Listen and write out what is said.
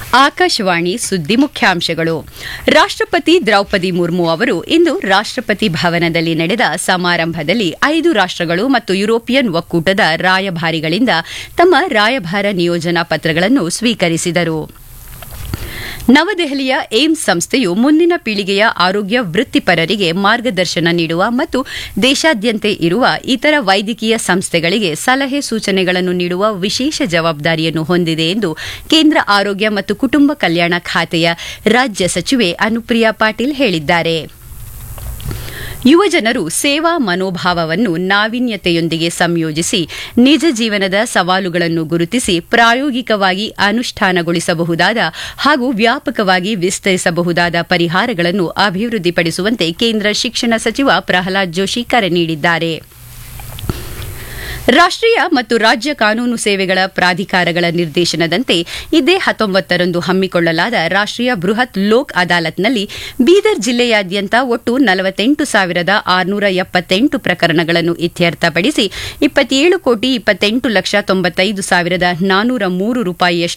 ಆಕಾಶವಾಣಿ ಸುದ್ದಿ ಮುಖ್ಯಾಂಶಗಳು ರಾಷ್ಟ್ರಪತಿ ದ್ರೌಪದಿ ಮುರ್ಮು ಅವರು ಇಂದು ರಾಷ್ಟ್ರಪತಿ ಭವನದಲ್ಲಿ ನಡೆದ ಸಮಾರಂಭದಲ್ಲಿ ಐದು ರಾಷ್ಟ್ರಗಳು ಮತ್ತು ಯುರೋಪಿಯನ್ ಒಕ್ಕೂಟದ ರಾಯಭಾರಿಗಳಿಂದ ತಮ್ಮ ರಾಯಭಾರ ನಿಯೋಜನಾ ಪತ್ರಗಳನ್ನು ಸ್ವೀಕರಿಸಿದರು ನವದೆಹಲಿಯ ಏಮ್ಸ್ ಸಂಸ್ಥೆಯು ಮುಂದಿನ ಪೀಳಿಗೆಯ ಆರೋಗ್ಯ ವೃತ್ತಿಪರರಿಗೆ ಮಾರ್ಗದರ್ಶನ ನೀಡುವ ಮತ್ತು ದೇಶಾದ್ಯಂತ ಇರುವ ಇತರ ವೈದ್ಯಕೀಯ ಸಂಸ್ಥೆಗಳಿಗೆ ಸಲಹೆ ಸೂಚನೆಗಳನ್ನು ನೀಡುವ ವಿಶೇಷ ಜವಾಬ್ದಾರಿಯನ್ನು ಹೊಂದಿದೆ ಎಂದು ಕೇಂದ್ರ ಆರೋಗ್ಯ ಮತ್ತು ಕುಟುಂಬ ಕಲ್ಯಾಣ ಖಾತೆಯ ರಾಜ್ಯ ಸಚಿವೆ ಅನುಪ್ರಿಯಾ ಪಾಟೀಲ್ ಹೇಳಿದ್ದಾರೆ ಯುವಜನರು ಸೇವಾ ಮನೋಭಾವವನ್ನು ನಾವೀನ್ಯತೆಯೊಂದಿಗೆ ಸಂಯೋಜಿಸಿ ನಿಜ ಜೀವನದ ಸವಾಲುಗಳನ್ನು ಗುರುತಿಸಿ ಪ್ರಾಯೋಗಿಕವಾಗಿ ಅನುಷ್ಠಾನಗೊಳಿಸಬಹುದಾದ ಹಾಗೂ ವ್ಯಾಪಕವಾಗಿ ವಿಸ್ತರಿಸಬಹುದಾದ ಪರಿಹಾರಗಳನ್ನು ಅಭಿವೃದ್ಧಿಪಡಿಸುವಂತೆ ಕೇಂದ್ರ ಶಿಕ್ಷಣ ಸಚಿವ ಪ್ರಹ್ಲಾದ್ ಜೋಶಿ ಕರೆ ನೀಡಿದ್ದಾರೆ ರಾಷ್ಟ್ರೀಯ ಮತ್ತು ರಾಜ್ಯ ಕಾನೂನು ಸೇವೆಗಳ ಪ್ರಾಧಿಕಾರಗಳ ನಿರ್ದೇಶನದಂತೆ ಇದೇ ಹತ್ತೊಂಬತ್ತರಂದು ಹಮ್ಮಿಕೊಳ್ಳಲಾದ ರಾಷ್ಟ್ರೀಯ ಬೃಹತ್ ಲೋಕ್ ಅದಾಲತ್ನಲ್ಲಿ ಬೀದರ್ ಜಿಲ್ಲೆಯಾದ್ಯಂತ ಒಟ್ಟು ನಲವತ್ತೆಂಟು ಸಾವಿರದ ಆರುನೂರ ಎಪ್ಪತ್ತೆಂಟು ಪ್ರಕರಣಗಳನ್ನು ಇತ್ಯರ್ಥಪಡಿಸಿ ಇಪ್ಪತ್ತೇಳು ಕೋಟಿ ಇಪ್ಪತ್ತೆಂಟು ಲಕ್ಷ ತೊಂಬತ್ತೈದು ಸಾವಿರದ ನಾನೂರ ಮೂರು ರೂಪಾಯಿಯಷ್ಟು